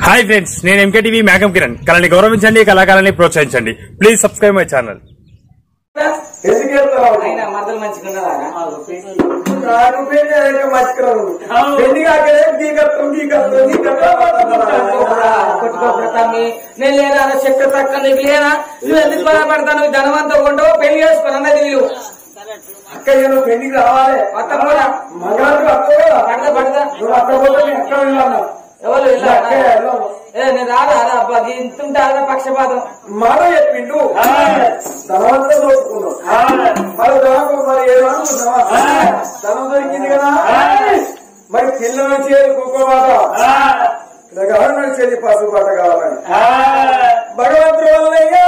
Hi friends నేను MKTV మేఘం కిరణ్ కళని గౌరవించండి కళాకారాన్ని ప్రోత్సహించండి ప్లీజ్ సబ్స్క్రైబ్ మై ఛానల్ ఎందుకు వెళ్తావు? అయినా మరదలు మంచిగా ఉన్నదా నాకు పెళ్లి అయితే మర్చిపోయాను. పెళ్లి కాకనే గీకత్తం, గీకత్తం, గీకత్తం. కొట్టుకోబడతామి నేను లేదా చెక్క తక్క నీకు లేదా నువ్వు ఎందుకు బాధపడతాను ధనవంతం ఉండవు పెళ్లి చేసుకుని అన్నది వీళ్ళు అక్క ఇక నువ్వు పెళ్లికి రావాలి అత్త కూడా మగాడు అక్క కూడా. పడదా పడదా నువ్వు అక్క పోతే నేను ఎక్కడ వెళ్ళాను ఎవరు ఇలా అక్కే వెళ్ళారా? వెళ్ళు. ఏ నేను రాదా రా అబ్బా ఇంతుంటే అదే పక్షపాతం మాట చెప్పిండు ధనవంతం దోచుకున్నావు మరి ధనం మరి ఏదో అనుకున్నావా ధనం దొరికింది కదా మరి పిల్లల చేతి కుక్కమాట ప్రకారం నడిచేది పసుపు పాట కావాలని భగవంతుడు వల్లయ్యా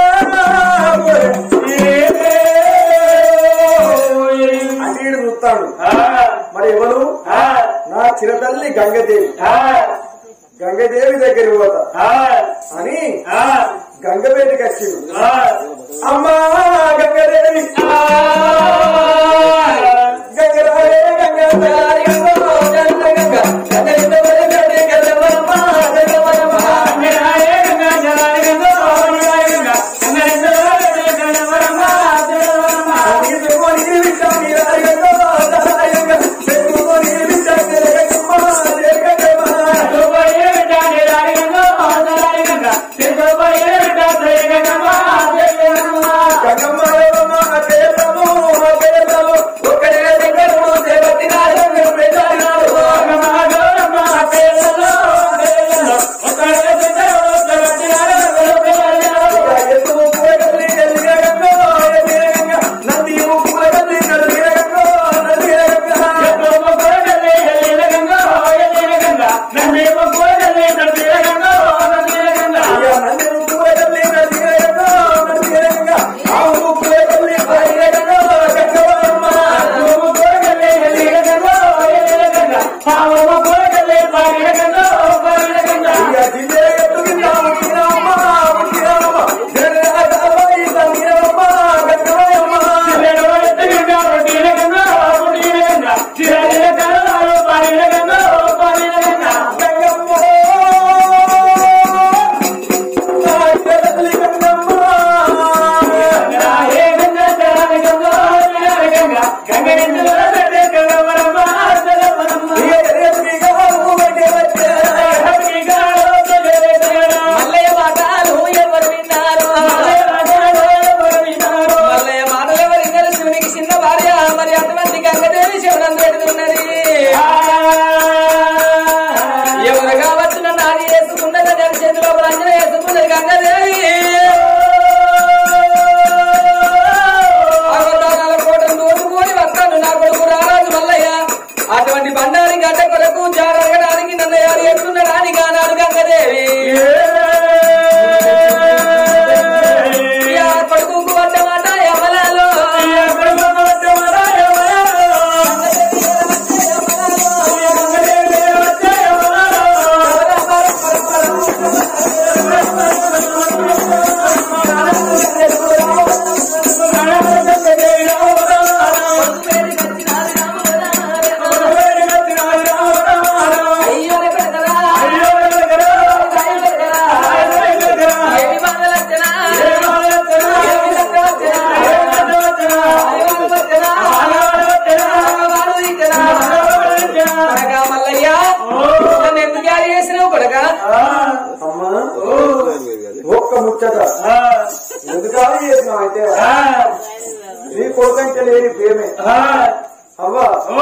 అని ఈడు చూస్తాడు మరి ఎవరు నా చిరతల్లి గంగదేవి గంగదేవి దగ్గరికి పోతా అని గంగపేటకి వచ్చిండు అమ్మా గంగదేవి గంగరాయే గంగరాయే మల్లయ్య మాటలు ఎవరు విన్నారు మల్లయ్య మాటలు ఎవరు విన్నారు శివునికి చిన్న భార్య మరి అంతమంది గంగదేవి శివునందు పెడుతున్నది ఎవరు కావచ్చు నన్ను ఆది వేసుకున్నది నేను చేతిలో రంజన వేసుకున్నది గంగదేవి అరవై కోటలు దోచుకొని వస్తాను నా కొడుకు రారాజు మల్లయ్య అటువంటి బండారి గడ్డ కొరకు జారగడానికి నన్ను ఎవరు ఎత్తున్నాడని గానాడు గంగదేవి యా కొడుకు వడ్డ మాట యమలాలో అయ్యో ఎక్కడరా ఏమి బాధలచ్చనా ఏమి లెక్కలచ్చనా అయ్యో వచ్చనా వాడు ఇక్కడా కొడకా మల్లయ్య నన్ను ఎందుకు యాడి చేసినావు కొడకా అమ్మా ఒక్క ముచ్చట ఎందుకు చేసినావు అయితే నీ కొడుకంటే లేని ప్రేమే అవ్వా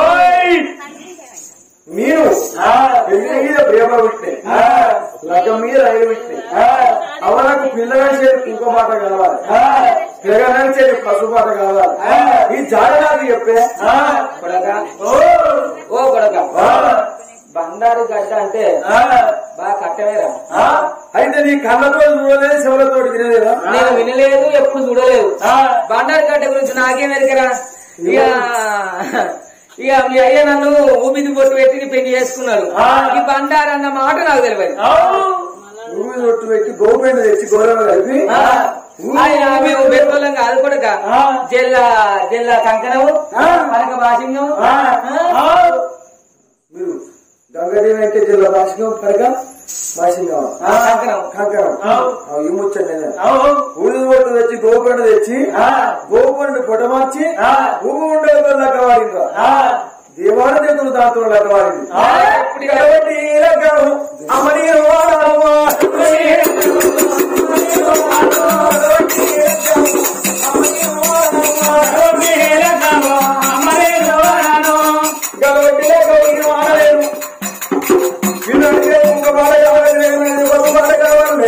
మీరు పెళ్లి మీద ప్రేమ పెట్టినాయి లగ్గం మీద రైలు పెట్టినాయి అవ నాకు పిల్లగా చేరి కుంకుమ మాట కలవాలి పిల్లగా చేరి పసుపు మాట కలవాలి ఈ జాడనాది చెప్పే కొడకా ఓ కొడకా బండారు గడ్డ అంటే బాగా కట్టవేరా అయితే నీ కళ్ళతో చూడలేదు చెవులతో వినలేదా నేను వినలేదు ఎప్పుడు చూడలేదు బండారు గడ్డ గురించి నాకేం ఎరికరా ఇక ఇక మీ అయ్య నన్ను ఊపిది బొట్టు పెట్టి నీ పెళ్లి చేసుకున్నారు ఈ బండారు అన్న మాట నాకు తెలియదు భూమి రొట్టు పెట్టి గోపెండు తెచ్చి గోరవ కలిపి ఆయన మేము బెట్టోళ్ళం కాదు కొడక జిల్లా జిల్లా కంకణము మనక భాషింగం మీరు గంగదేవి అంటే జిల్లా భాషగా పరగా మాసింగ్ కావాలి కంకణం. కంకణం అవు. అవు, ఈ ముచ్చట నేను. అవు ఊది ఒట్టు తెచ్చి గోపండు తెచ్చి ఆ. గోపండు పొటమార్చి ఆ. ఊగు ఉండే లెక్కవాడింది ఆ దేవాల చేతులు దాంతో లెక్కవాడింది ఆ. కాబట్టి ఈ లెక్కను అమ్మని వాడమ్మా. కాబట్టి లెక్కని వాడలేను. వీళ్ళు అడిగే ఇంకో బాధ కావాలి, నేను ఇంకో బాధ కావాలి.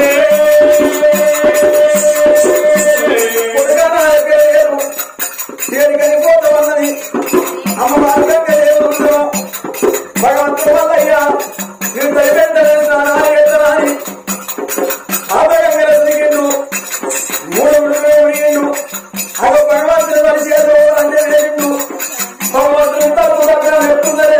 కొడుకా నా దగ్గర లేదు. దేనికని పోతామన్నది అమ్మ మార్గంగా లేదు భగవంతుడు వల్లయ్యా నేను దయపెట్టలేని ఆదరంగా దిగిండు మూడు విడిగిండు అగో భగవంతుడు మరి చేతులు అంటే వేసిండు భగవంతుడు తప్పు దగ్గర ఎత్తుందనే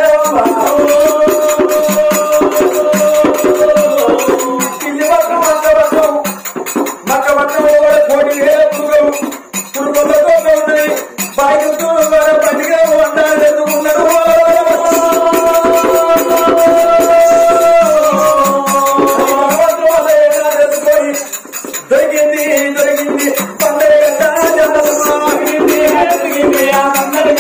ఇల్లి పక్కన మక్క పక్కం మక్క పక్కన కూడా కోటి వేల పురుగలు పురుగులతో ఉన్నాయి బాధ్యతలు పండుగ వండాలి ఎందుకున్నారు దొరికింది దొరికింది పండుగ దొరికింది దొరికింది ఆ పండుగ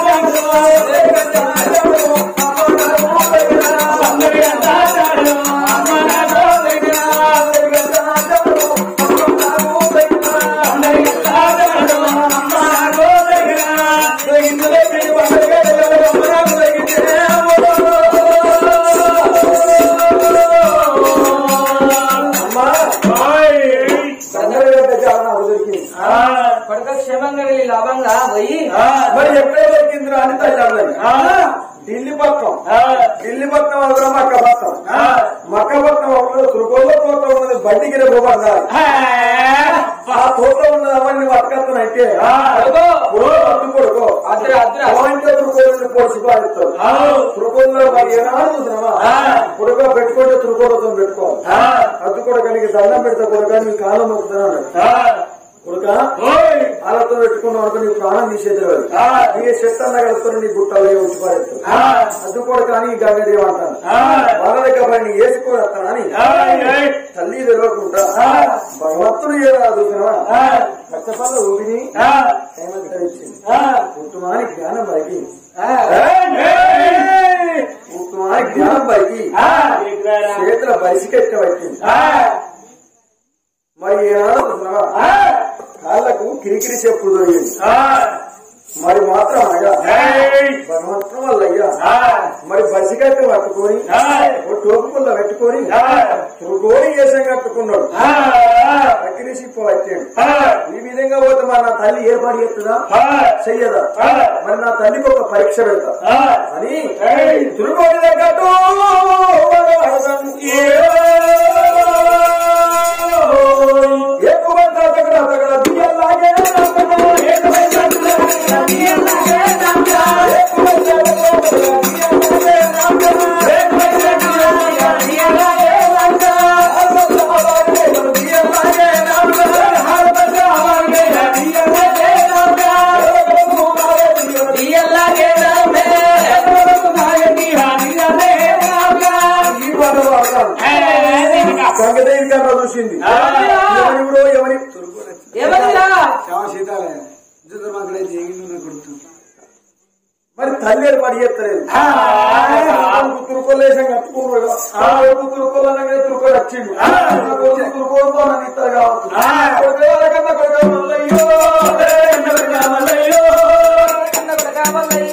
కొడుక క్షేమంగా వెళ్ళి లాభంగా పోయి మరి ఎప్పుడే దొరికింది అని తల్లి ఢిల్లీ పక్కం ఢిల్లీ పక్కన అవసర మక్క పక్కం మక్క పక్కన అవసరం తురుకోలో తోట ఉన్నది బండికి రేపు పడాలి ఆ తోట ఉన్నది అవన్నీ పట్టుకొస్తానంటే కొడుకో అద్దరు అద్దరు అవంటే తురుకోలు పొడిచి పాడుతారు తురుకోలో మరి ఏనాడు చూసినావా కొడుక పెట్టుకుంటే తురుకోలతో పెట్టుకోవాలి అద్దు కొడుకనికి దండం పెడతా కొడుక నీ కాలం మొక్కుతున్నాడు కొడుక వాళ్ళతో పెట్టుకున్నావు అనుకో నీ ప్రాణం తీసేది నీ చెట్టు అన్న కలుపుకొని నీ గుట్టలో వచ్చి పాడేస్తావు అద్దు కూడా కానీ గంగడి ఏమంటాను వాళ్ళ దగ్గర పని వేసుకోవస్తానని తల్లి తెలియకుండా భగవంతుడు ఏరాదు కష్టపల్ల ఊపిని ఏమంటే ఇచ్చింది ఉత్తమాని జ్ఞానం పైకి ఉత్తమాని జ్ఞానం పైకి చేతుల బరిసికెట్ట పట్టింది మరి ఏనాడు చూసినావా? కాళ్ళకు కిరికిరి చెప్పు దొరికింది మరి మాత్రం అనగా భగవంతుడు వల్ల అయ్యా మరి బసిగట్టు పట్టుకొని ఓ టోపుకుల్ల పెట్టుకొని త్రుగోడి వేసం కట్టుకున్నాడు అగ్ని సిప్పు వచ్చాడు ఈ విధంగా పోతే మరి నా తల్లి ఏర్పాటు చేస్తుందా చెయ్యదా మరి నా తల్లికి ఒక పరీక్ష పెడతా అని త్రుగోడి తగ్గట్టు ఎక్కువ తగ్గడ తగ్గడ బియ్యలాగే సంగదేవి గారు చూసింది ఎవరి ఊరో ఎవరి ఏమైందిరా మరి తల్లి ఏర్పాటు చేస్తలేదు తురుకోలేసం కట్టుకున్నాడు తురుకోలనగానే తురుకోలు వచ్చిండు తురుకోలతో నన్ను ఇస్తారు కావచ్చు కొడుకుల కన్నా కొడుకు మల్లయ్యో, మల్లయ్యో. కన్న కొడుకా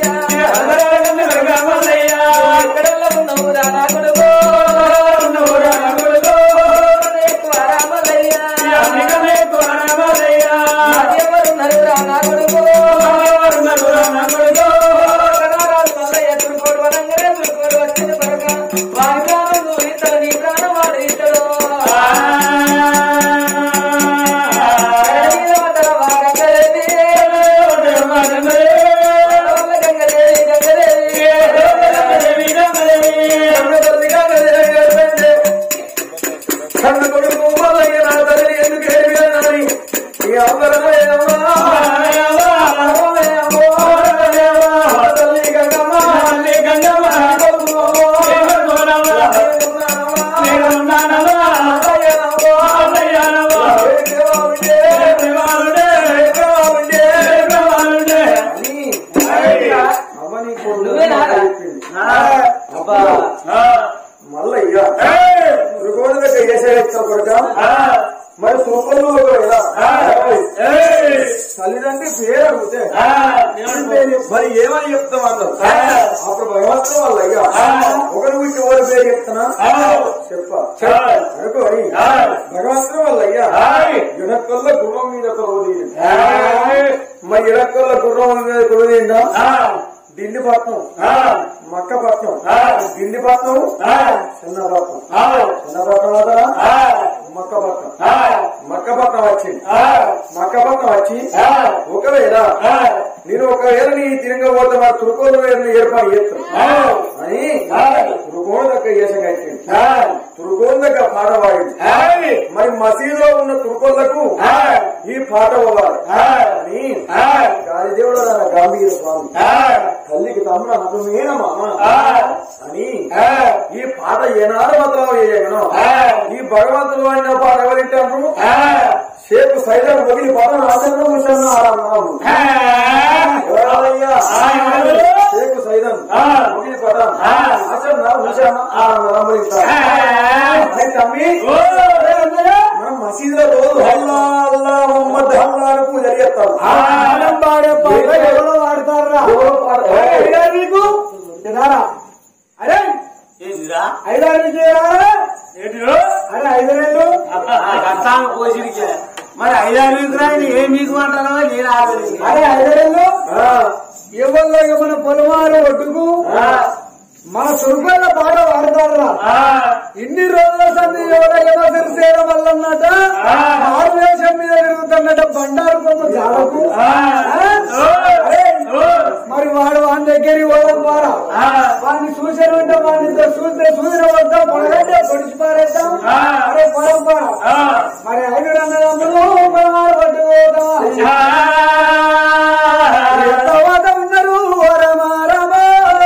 మల్లయ్య. ఎక్కడెల్లా ఉన్నవురా నా కొడుకు? ఎక్కువ రామల్లయ్య. నాకెవరున్నారురా నా కొడుకు? కనరాలు మల్లయ్య తురుకోడు వనంగనే తురుకోడు వచ్చింది కొడుక. వాడి ప్రాణం నువ్వు ఇతడు, నీ ప్రాణం వాడు ఇతడు. కడగిన వదల వాడక ఇచ్చిన కొడుక మరి సూపర్లు ఒకవేళ తల్లిదండ్రి పేరు అడిగితే మరి ఏమని చెప్తాం అందరు అప్పుడు భగవంతుడు వాళ్ళ అయ్యా ఒకరి గురించి ఎవరి పేరు చెప్తున్నా చెప్ప అనుకో అని. భగవంతుడు వాళ్ళ అయ్యా ఇడక్కల్ల గుర్రం మీద కొలవది మరి ఇడక్కల్ల గుర్రం మీద కొలవదేందా ఢిల్లీపట్నం మక్కపట్నం ఢిల్లీపట్నం చిన్నపట్నం చిన్నపట్నం అవుతారా మక్కపట్నం మక్కపట్నం వచ్చింది మక్కపట్నం వచ్చి ఒకవేళ నేను ఒకవేళ నీ తిరగబోతే మా తురుకోలు వేరుని ఏర్పాటు చేస్తాను అని తురుకోలు దగ్గర చేసం కట్టింది తురుకోలు దగ్గర పాట పాడింది మరి మసీదులో ఉన్న తురుకోళ్లకు ఈ పాట పోవాలి అని గాలిదేవుడు గాంధీ స్వామి తల్లికి తమ్ముడు అనుకునేనమ్మా అని ఈ పాట ఏనాడు మాత్రం చేయగలను ఈ భగవంతుడు అన్న పాట ఎవరింటాను షేపు సైతం మొగిలి పాట రాజన్న ముసన్న ఆరాము ఎవరయ్యా షేకు సైతం మొగిలి పాట రాజన్న ముసన్న ఆరాము తమ్మి మనం మసీదులో రోజు హల్లా అల్లా మొహమ్మద్ హల్లా అని పూజ చేస్తాం పాడే పాట ఎవరో వాడతారా ఎవరో పాడతారు. ఐదా నీకు తినారా అరే ఐదా నీకు ఏరా? అరే ఐదు రెండు మరి ఐదారు విగ్రహాలు ఏం మీకు అంటారో నేను ఆగలేదు అరే ఐదు రెండు ఆ, ఎవరిలో మన పొలమారు ఒడ్డుకు మన సురుకుల పాట వాడతారా ఇన్ని రోజుల సంది ఎవరైనా తెలిసేయడం వల్లన్నట భారతదేశం మీద తిరుగుతున్నట బండారు కొమ్మ జాడకు అరే, మరి వాడు వాని దగ్గరికి పోవడం ద్వారా వాడిని చూసానంటే వాడిని చూస్తే చూసిన వద్దాం పొడగంటే పొడిచి పారేద్దాం అరే పరంపర మరి ఐదు అన్నదమ్ములు పరమారు పట్టుకోదా తర్వాత ఉన్నారు రమా రమా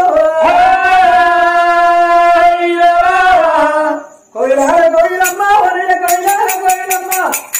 కోయిలార కోయిలమ్మ వనయ కోయిలార కోయిలమ్మ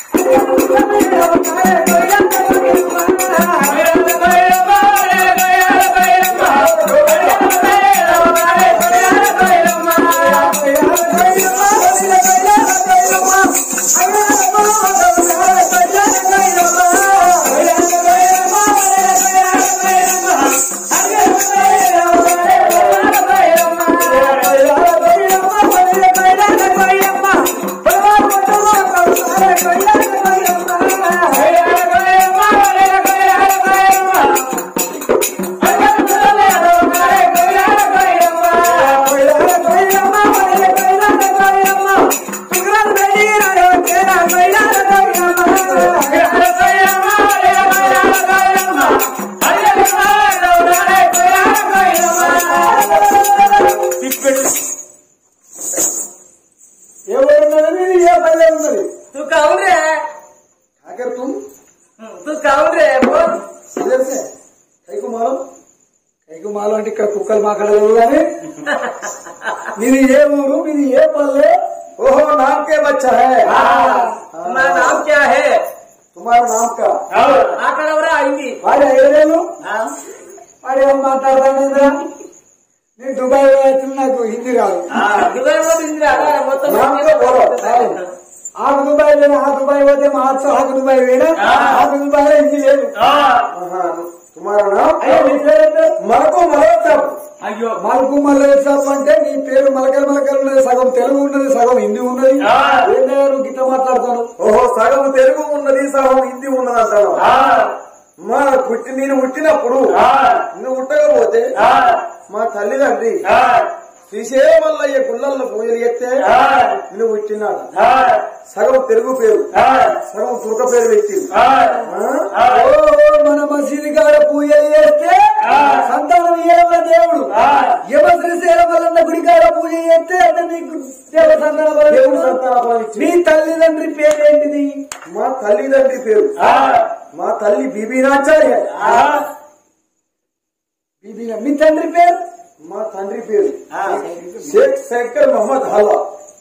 ఏ ఊరున్నది ఏ పల్లె ఉన్నది तू काऊन रे आखिर तुम तू काऊन रे बोल इधर से కైకు మాలం కైకు మాలం అంటే ఇక్కడ కుక్కలు మాట్లాడలేవు కానీ మీది ఏ ఊరు మీది ఏ పల్లె ओहो नाम के बच्चा है तुम्हारा नाम क्या है तुम्हारा नाम का అక్కడ ఎవరా అయింది వాడి ఐదేళ్ళు వాడు ఏం మాట్లాడతాను నేను దుబాయ్ పోయేస్తుంది నాకు హిందీ రాదు దుబాయ్ పోతుంది అలా మొత్తం नाम तो बोलो ఆకు దుబాయ్ పోయినా ఆ దుబాయ్ పోతే మా అచ్చ ఆకు దుబాయ్ పోయినా ఆకు దుబాయ్ లో హిందీ లేదు हाँ, तुम्हारा नाम అయ్యో నీ పేరు ఏంటి? मरको मरोत्सव అయ్యో మల్కు మల్లేసాబ్ అంటే నీ పేరు మలకల్ మలకల్ ఉన్నది సగం తెలుగు ఉన్నది సగం హిందీ ఉన్నది ఏంటయ్యా నువ్వు గిట్ట మాట్లాడతాను ఓహో సగం తెలుగు ఉన్నది సగం హిందీ ఉన్నది అంటాను మా పుట్టి నేను పుట్టినప్పుడు నువ్వు పుట్టకపోతే మా తల్లిదండ్రి శ్రీశేమల్లయ్య గుళ్ళల్లో పూజలు చేస్తే నువ్వు పుట్టినాడు సగం తెలుగు పేరు సగం తుర్క పేరు పెట్టింది ఓ మన మసీదు కాడ పూజలు చేస్తే సంతానం ఇయ్యడం దేవుడు యమ శ్రీశైలం వల్ల గుడి కాడ పూజ చేస్తే అంటే నీకు దేవ సంతాన బలం దేవుడు దేవుడు. సంతాన ఫలం ఇచ్చింది. నీ తల్లిదండ్రి పేరు ఏంటిది మా తల్లిదండ్రి పేరు మా తల్లి బీబీనాచార్య బీబీ మీ తండ్రి పేరు మా తండ్రి పేరు షేక్ శంకర్ మహమ్మద్ హల్లా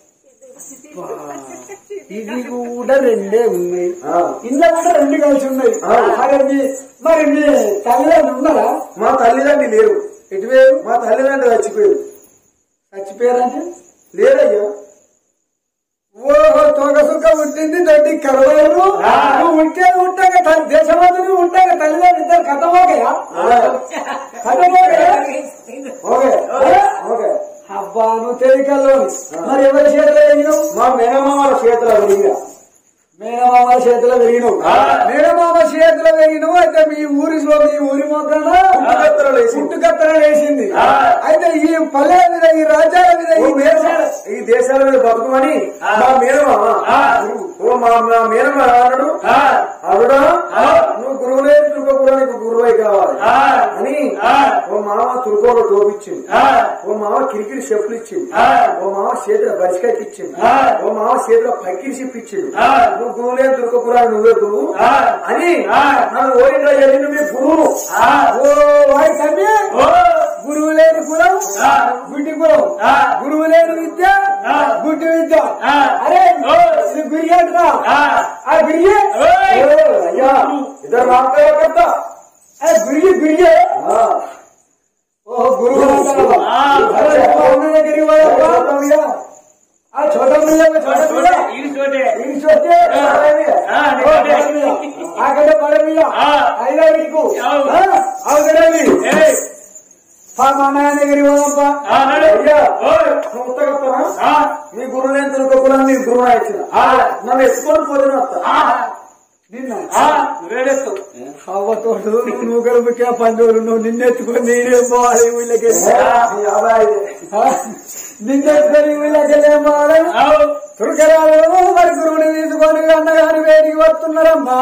ఇది కూడా రెండే ఉన్నాయి ఆ, ఇంట్లో కూడా రెండు కలిసి ఉన్నాయి ఆ. మరి మీ- మరి మీ తల్లిదండ్రులు ఉన్నారా మా తల్లిదండ్రి లేరు ఎటువేరు మా తల్లిదండ్రి చచ్చిపోయారు చచ్చిపోయారంటే లేరయ్యా ఓహో నీకు కలవరు నువ్వు ఉంటే ఉంటాక తల్లి దేశమంతా నువ్వు ఉంటాక తల్లిదండ్రులు ఇద్దరు కథమోగయా కథమోగయా ఓకే ఓకే అబ్బా నువ్వు తెలికల్లో మరి ఎవరి చేతిలో వెలిగినావు మా మేనమామల చేతుల విరిగా మేనమామ చేతిలో వెలిగినావు మేనమామ చేతిలో వెలిగినావు అయితే మీ ఊరిలో మీ ఊరి మొక్కన పుట్టుకత్తెరలు వేసింది. పుట్టుకత్తెరలు వేసింది అయితే ఈ పల్లె మీద ఈ రాజ్యాల మీద ఈ ఈ దేశాల ఈ దేశాల మీద బతుకమని మా మేనమామ ఓ మా మా మేనమామ అన్నాడు అరుడా నువ్వు గురువులే తురుకోకూడదు గురువై కావాలి అని ఓ మామ తురుకోలో టోపిచ్చింది ఓ మామ కిరికిరి చెప్పులు ఇచ్చింది ఓ మామ చేతిలో బరిసికాయకి ఇచ్చింది ఓ మామ చేతిలో పక్కిరి చెప్పి ఇచ్చింది నువ్వు గురువులే తురుకోకూడదు నువ్వే గురువు అని నన్ను ఓడిందా జరిగిన మీ గురువు ఓ వాడి తమ్మి గురువు లేని కులం గుడ్డి కులం గురువు లేని విద్య గుడ్డి విద్య అరే ఇది బిర్యానీ అంటరా ఆ బిర్యే అయ్యా ఇద్దరు రామకాయ కర్త బిర్యి బిర్యే ఓ గురువు అంటారా? అరే, గురువు దగ్గరికి పోయావా? ఆ చోట మీద చోట మీద ఇది చోటే ఇది చూస్తే ఆకడ పడ మీద అయినా నీకు అవగడవి మా నాన్న దగ్గరికి పోదాంపా అయ్యా నువ్వు ఉత్తగొస్తానా? మీ గురువు నేను తెలుసుకోకుండా నీ గురువు ఇచ్చిన నన్ను ఎత్తుకొని పోతున్నా వస్తా నిన్న అవ్వతోడు నువ్వు గడుపుకే పండుగలు నువ్వు నిన్నెత్తుకొని నేనేం పోవాలి వీళ్ళకి నీ ఆదా ఇదే. నిన్నెత్తుకొని వీళ్ళకి ఏం పోవాలి తురకరాలు మరి గురువుని తీసుకొని అన్నగారు వేడికి వస్తున్నారమ్మా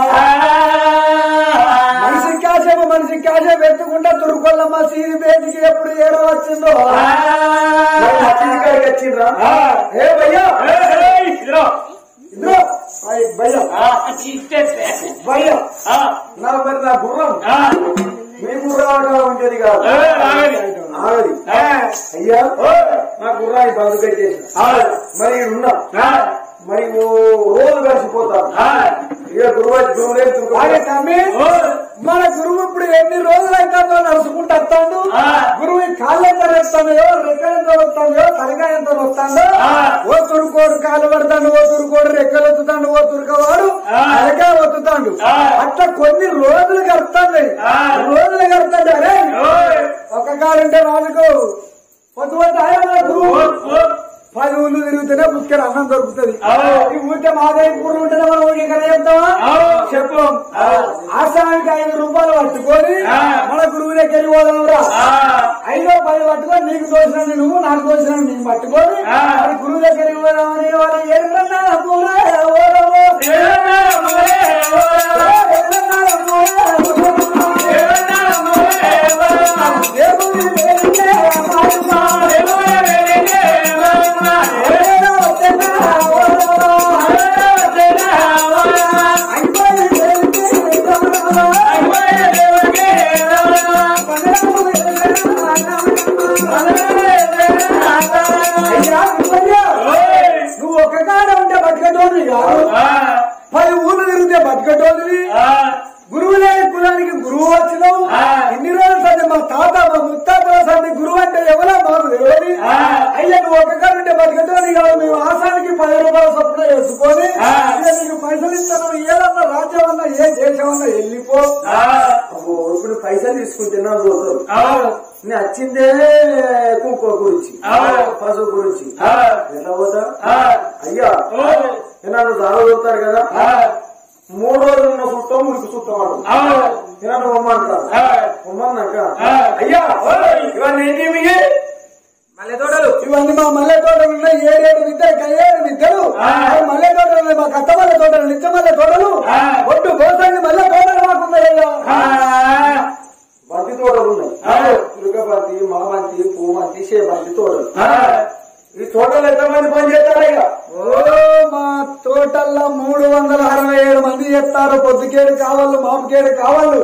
మనిషి కాసేపు మనిషి కాసేపు ఎత్తుకుంటా తురుకొల్లమ్మ సీది బేటికి ఎప్పుడు ఏడో వచ్చిందో మరి నచ్చింది కాడికి వచ్చిండ్రా ఏ భయ్యా ఇదిగో అయ్ భయ్యా భయ్యా నా మరి నా గుర్రం మీ గుర్రం ఆట ఉండేది కాదు ఆగది అయ్యా నా గుర్రాన్ని బంధు పెట్టేసి మరి ఈడ ఉన్నా మరి ఓ రోజు కలిసిపోతాను ఇక గురువు గురువులే అరే తమ్మి మన గురువు ఇప్పుడు ఎన్ని రోజులు అవుతుందో నడుచుకుంటూ వస్తాడు గురువు ఈ కాళ్ళు ఎంత వస్తాయో రెక్కలు ఎంత వస్తాయో తలకాయ ఎంత వస్తాడో ఓ తురుకోడు కాలు పడతాడు ఓ తురుకోడు రెక్కలు వత్తుతాడు ఓ తురుకవాడు తలకాయ వత్తుతాడు అట్లా కొన్ని రోజులు గడుతుంది రోజులు గడుతుంది అరే ఒక కాలంటే వాళ్ళకు పొద్దు పొద్దు ఆయన మన గురువు పది ఊళ్ళు తిరుగుతూనే బుక్కెడు అన్నం దొరుకుతుంది ఈ ఊరికే మాదేవి కూరలు ఉంటేనే మనం ఊరికి ఎక్కడ చెప్తామా చెప్పం ఆసానికి ఐదు రూపాయలు పట్టుకొని మన గురువులకి వెళ్ళి పోదాంరా ఐదో పది పట్టుకొని నీకు దోషిన నువ్వు నాకు దోషిన నీకు పట్టుకొని మరి గురువు దగ్గర వెళ్ళి పోదామని వాళ్ళు ఏడున్నా పూలే ఓరవో దేవుని వేడికే మాయమా. ఏడో తెన్నా ఓరవో. అంకోని వేడికే రమణవో. అయ్యా, నువ్వయ్యా, నువ్వు ఒక్క కాడ ఉంటే బతకటోని కాదు పది ఊళ్ళు తిరిగితే బతకటోని గురువులే కులానికి గురువు వచ్చినావు ఇన్ని రోజులు సంది మా తాత మా ముత్తాతల సంది గురువు అంటే ఎవరో మాకు తెలియదు అయ్యా నువ్వు ఒక్క కాడ ఉంటే బతకటోని కాదు మేము ఆసానికి పది రూపాయల చొప్పున వేసుకొని ఇక నీకు పైసలు ఇస్తాను ఏదన్నా రాజ్యం అన్నా ఏ దేశం అన్నా వెళ్ళిపో అబ్బో, ఇప్పుడు పైసలు తీసుకుంటే నా రోజు నేను వచ్చిందే కుంకుమ గురించి పసుపు గురించి ఎట్లా పోతా అయ్యా నన్ను చాలా చూస్తారు కదా మూడు రోజులు ఉన్న చుట్టం మురికి చుట్టం అంటారు నన్ను పొమ్మంటారు పొమ్మన్నాక అయ్యా ఇవన్నీ ఏంటి మీకు మల్లె తోటలు ఇవన్నీ మా మల్లె తోటలు ఉన్నాయి ఏడేడు విద్యలు కయ్యేడు విద్యలు అవి మల్లె తోటలు ఉన్నాయి మా కత్త మల్లె తోటలు నిత్య మల్లె తోటలు ఒడ్డు గోసంగి మల్లె తోటలు మాకున్నాయ్యా బంతి తోటలు ఉన్నాయి తులకబంతి మాబంతి పూమంతి చేబంతి తోటలు ఈ తోటలు ఎంతమంది పని చేస్తారా ఇక ఓ మా తోటల్లో మూడు వందల అరవై ఏడు మంది చెప్తారు పొద్దుకేడు కావాలి మాపుకేడు కావాలి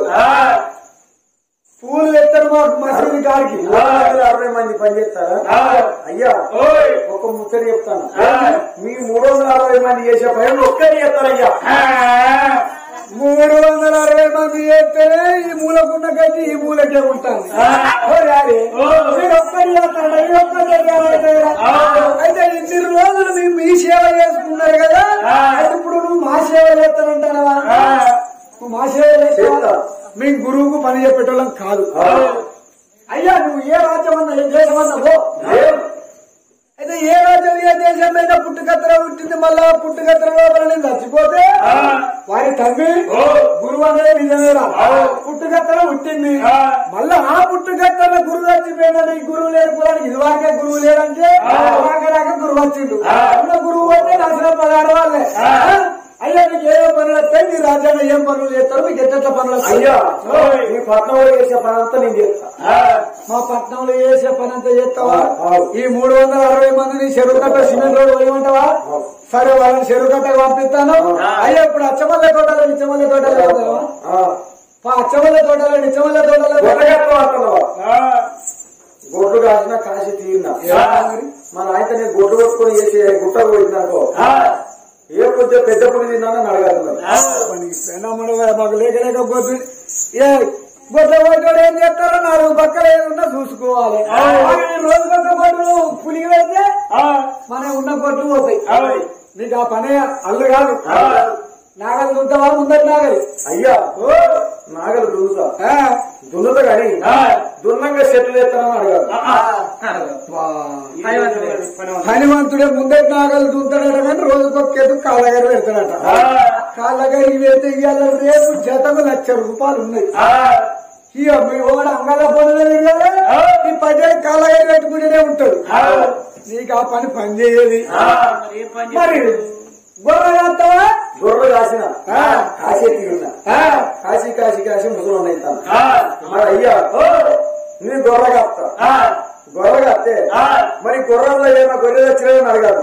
పూలు ఎత్తారు మాకు మసీదు కాడికి అరవై మంది పని చేస్తారా అయ్యా ఒక ముచ్చట చెప్తాను మీ మూడు వందల అరవై మంది చేసే పని ఒక్కరి చేస్తారయ్యా మూడు వందల అరవై మంది చేస్తేనే ఈ మూలకున్న గడ్డి ఈ మూలకే ఉంటుంది ఓ డాడీ, మీరు ఒక్కరి చేస్తారా? ఈ ఒక్కరి చేస్తారా? అయితే ఇన్ని రోజులు మీరు మీ సేవ చేసుకున్నారు కదా అయితే ఇప్పుడు నువ్వు మా సేవ చేస్తానంటానవా నువ్వు మా సేవ చేస్తావా? మేము గురువుకు పని చెప్పేటోళ్ళం కాదు అయ్యా నువ్వు ఏ రాజ్యం అన్నా ఏ దేశం అన్నా పో అయితే ఏ రాజ్యం ఏ దేశం మీద పుట్టుకత్తర పుట్టింది మళ్ళా పుట్టుకత్తర లోపల నేను చచ్చిపోతే వారి తమ్మి గురువు అనేది నిజమేరా పుట్టుకత్తర పుట్టింది మళ్ళా ఆ పుట్టుకత్తర గురువు చచ్చిపోయినాడు ఈ గురువు లేని కులానికి ఇది వారికే గురువు లేదంటే వారికే గురువు వచ్చిండు ఉన్న గురువు అంటే నచ్చిన పదార్థ వాళ్ళే అయ్యా నీకు ఏ పనులు వస్తాయి మీ రాజ్యాంగం ఏం పనులు చేస్తారు మీకు ఎట్ట పనులు వస్తాయి అయ్యా మీ పట్నంలో చేసే పని అంతా నేను చేస్తా మా పట్నంలో చేసే పని అంతా చేస్తావా అవును. ఈ మూడు వందల అరవై మందిని చెరువు కట్ట సిమెంట్ రోడ్ పోయమంటావా సరే వాళ్ళని చెరువు కట్టకు పంపిస్తాను అయ్యా ఇప్పుడు అచ్చమల్ల తోటలో నిచ్చమల్ల తోటలో పోతావా? ఆ. పా అచ్చమల్ల తోటలో నిచ్చమల్ల తోటలో గొడ్డగట్టు అంటున్నావా గొడ్లు కాసిన కాసి తీరినా మన ఆయన నేను గొడ్లు కొట్టుకొని చేసి గుట్టకు పోయిందనుకో ఏ కొద్దిగా పెద్ద పుడి తిన్నానని అడగాలి మనకి పెనమ్మడు మాకు లేక లేకపోతే ఏ గొడ్ల కొట్టోడు ఏం చేస్తారో నాలుగు పక్కల ఏదన్నా చూసుకోవాలి రోజుకొక గొడ్లు పులిగి పెడితే మన ఉన్న గొడ్లు పోతాయి నీకు ఆ పనే అల్లు కాదు నాగలు దుంతవా ముందటి నాగలి అయ్యా నాగలు దున్నుతా ఆ, దున్నుతా కానీ దున్నంగా చెట్లు ఎత్తానని అడగాలి హనుమంతుడే ముందటి నాగలు దుంతాడట కానీ రోజుకొక ఎత్తు కాళ్ళ దగ్గర పెడతాడట కాళ్ళ దగ్గరికి పెడితే ఇవాళ రేపు జతకు లక్ష రూపాయలు ఉన్నాయి ఇక మీ వాడు అంగళ పనులు తిరగాలి, ఈ పద్దెనిమిది కాళ్ళ దగ్గర పెట్టుకుంటూనే ఉంటాడు నీకు ఆ పని పని చేయదు మరి గొర్రె కాస్తావా? గొర్రెలు కాసిన ఆ. కాసే తీరున్నా ఆ, కాశీ కాశీ కాశీ ముసలు ఉన్నాయి మరి అయ్యా నేను గొర్రె కాస్తా గొర్రె కాస్తే మరి గుర్రంలో ఏమైనా గొర్రెలు వచ్చినాయని అడగాలి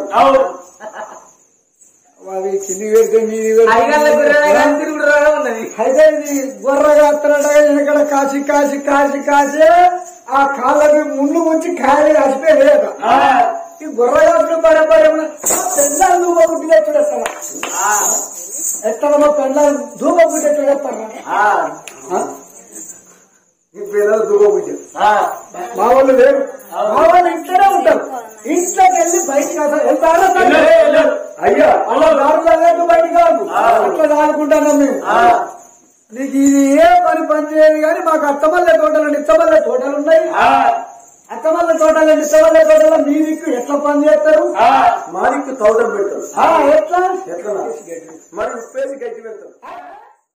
అవి కింది పెడితే మీది పెడితే ఐగళ్ళ గుర్రెల కానీ తిరుగుడు రోగం ఉన్నది అయితే ఇది గొర్రెగా అత్తనట ఇక్కడ కాసి కాసి కాసి కాసి ఆ కాళ్ళకి ముందు ఉంచి కాయలు కాసిపోయేట ఈ గొర్రెగాసులు బరబర పెళ్ళాలు ధూప గుడ్డి తెచ్చుడేస్తారా ఎత్తడమో పెళ్ళాలు ధూప గుడ్డి తెచ్చుడేస్తారా ఈ పిల్లలు దువ్వబుద్ధి మా వాళ్ళు లేరు మా వాళ్ళు ఇంట్లోనే ఉంటారు ఇంట్లోకి వెళ్ళి బయటికి అసలు వెళ్తారా అయ్యా అలా దారులు బయటికి కాదు అట్లా దాడుకుంటాను మేము నీకు ఇది ఏ పని పని చేయదు కానీ మాకు అత్తమల్లె తోటలు నిత్తమల్లె తోటలు ఉన్నాయి అత్తమల్లె తోటలు నిత్తమల్లె తోటలు మీ దిక్కు ఎట్లా పని చేస్తారు మాదిక్కు థౌసండ్ పెడతారు ఆ, ఎట్లా ఎట్లా మరి ఉప్పేసి గట్టి పెడతారు